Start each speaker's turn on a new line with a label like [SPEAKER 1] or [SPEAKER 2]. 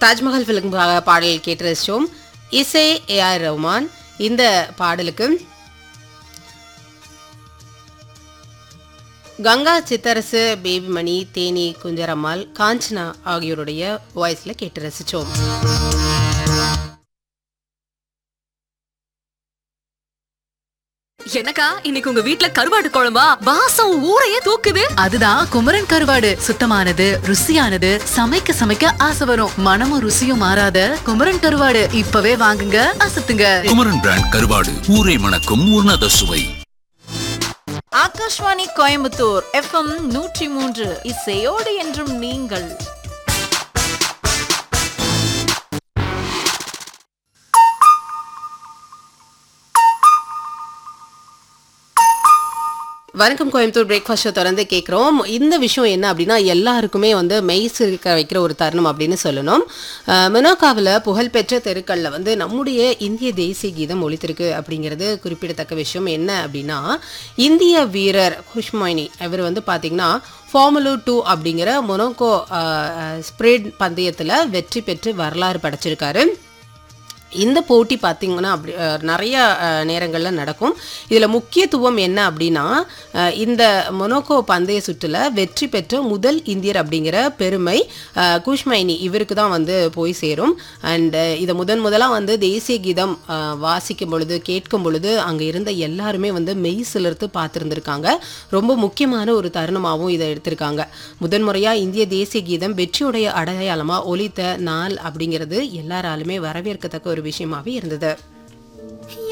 [SPEAKER 1] Taj Mahal film பாடல் கேட்டு ரசிச்சோம் இசை ஏஆர் ரஹ்மான் இந்த பாடலுக்கு கங்கா சித்தரசு பேபிமணி தேனி குஞ்சரம்மாள் காஞ்சனா ஆகியோருடைய வாய்ஸ்ல கேட்டு ரசிச்சோம்
[SPEAKER 2] எனக்கா இன்னைக்கு உங்க வீட்ல கருவாடு குழம்பா வாசம் ஊரையே தூக்குது
[SPEAKER 3] அதுதான் குமரன் கருவாடு சுத்தமானது ருசியானது சமைக்க சமைக்க ஆசை வரும் மனமும் ருசியும் மாறாத குமரன் கருவாடு இப்பவே வாங்குங்க அசத்துங்க
[SPEAKER 4] குமரன் பிராண்ட் கருவாடு ஊரை மணக்கும் உன்னத சுவை
[SPEAKER 5] ஆகாஷ்வாணி கோயம்புத்தூர் எஃப்எம் நூற்றி மூன்று இசையோடு என்றும் நீங்கள்
[SPEAKER 1] வணக்கம் கோயம்புத்தூர் பிரேக்ஃபாஸ்ட் ஷோ தொடர்ந்து கேட்குறோம் இந்த விஷயம் என்ன அப்படின்னா எல்லாருக்குமே வந்து மெய் சிரிக்க வைக்கிற ஒரு தருணம் அப்படின்னு சொல்லணும் மெனோகாவில் புகழ்பெற்ற தெருக்களில் வந்து நம்முடைய இந்திய தேசிய கீதம் ஒலித்திருக்கு அப்படிங்கிறது குறிப்பிடத்தக்க விஷயம் என்ன அப்படின்னா இந்திய வீரர் குஷ்மைனி இவர் வந்து பார்த்தீங்கன்னா ஃபார்முலு டூ அப்படிங்கிற மொனோகோ ஸ்ப்ரேட் பந்தயத்தில் வெற்றி பெற்று வரலாறு படைச்சிருக்காரு இந்த போட்டி பார்த்தீங்கன்னா அப்படி அஹ், நிறைய நேரங்களில் நடக்கும் இதில் முக்கியத்துவம் என்ன அப்படின்னா அஹ், இந்த மொனோகோ பந்தய சுற்றில் வெற்றி பெற்ற முதல் இந்தியர் அப்படிங்கிற பெருமை அஹ், குஷ்மைனி இவருக்கு தான் வந்து போய் சேரும் அண்ட் இதை முதன் முதலாக வந்து தேசிய கீதம் அஹ், வாசிக்கும் பொழுது கேட்கும் பொழுது அங்கே இருந்த எல்லாருமே வந்து மெய் சிலிர்த்து பார்த்துருந்துருக்காங்க ரொம்ப முக்கியமான ஒரு தருணமாகவும் இதை எடுத்திருக்காங்க முதன்முறையாக இந்திய தேசிய கீதம் வெற்றியுடைய அடையாளமாக ஒலித்த நாள் அப்படிங்கிறது எல்லாராலுமே வரவேற்கத்தக்க ஒரு விஷயமாவே இருந்தது